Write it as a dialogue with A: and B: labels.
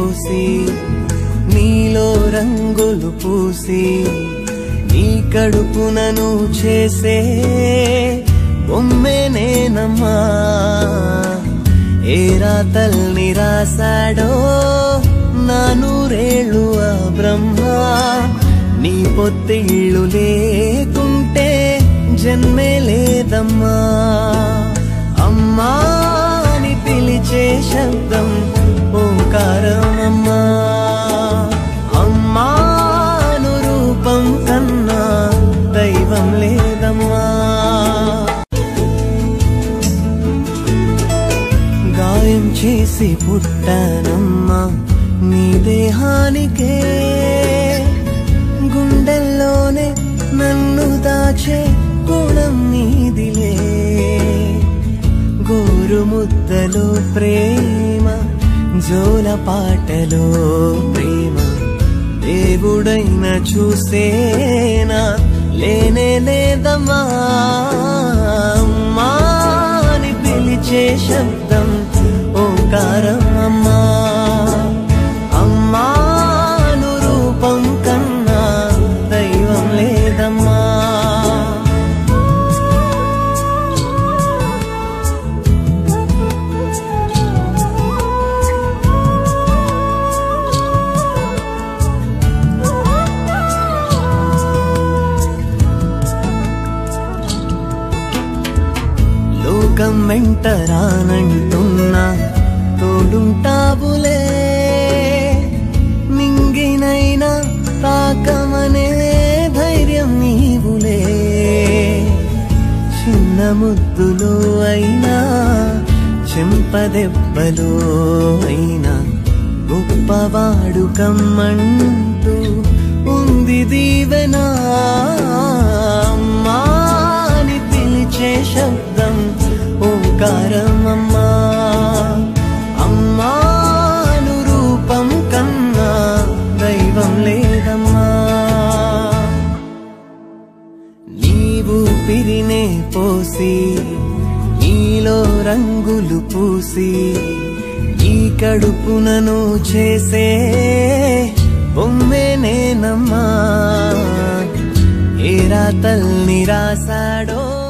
A: పోసి నీలో రంగులు పూసి నీ కడుపునను చేసే బొమ్మే నేనమ్మా ఏ రాతల్ని రాశాడో నా నూరేళ్ళు ఆ బ్రహ్మ నీ పొత్తిళ్ళు లేకుంటే జన్మే లేదమ్మా అమ్మా అని పిలిచే శబ్దం ఓంకారమమ్మా అమ్మాను రూపం కన్నా దైవం లేదమ్మా గాయం చేసి పుట్టానమ్మా నీ దేహానికే గుండెల్లోనే నన్ను దాచే గుణం నీదిలే గోరు ముద్దలో ప్రేమ జోల పాటలో ప్రేమ దేవుడైన చూసేనా లేనే లేదమ్మా అమ్మా అని పిలిచే శబ్దం ఓంకారం అమ్మా అమ్మాను రూపం కన్నా దైవం లేదమ్మా లోకం వెంట రానంటున్నా తోడుంటావులే మింగినైనా తాకమనే ధైర్యం నీవులే చిన్న ముద్దులో అయినా చెంపదెబ్బలో అయినా గొప్పవాడు కమ్మంటూ ఉంది దీవెనా అమ్మా అని పిలిచే శబ్దం ఓంకారం అమ్మా అమ్మాను రూపం కన్నా దైవం లేదమ్మా నీవు పిరినే పోసి నీలో రంగులు పూసి ఈ కడుపునను చేసే బొమ్మే నేనమ్మా ఏ రాతల్ని రాశాడో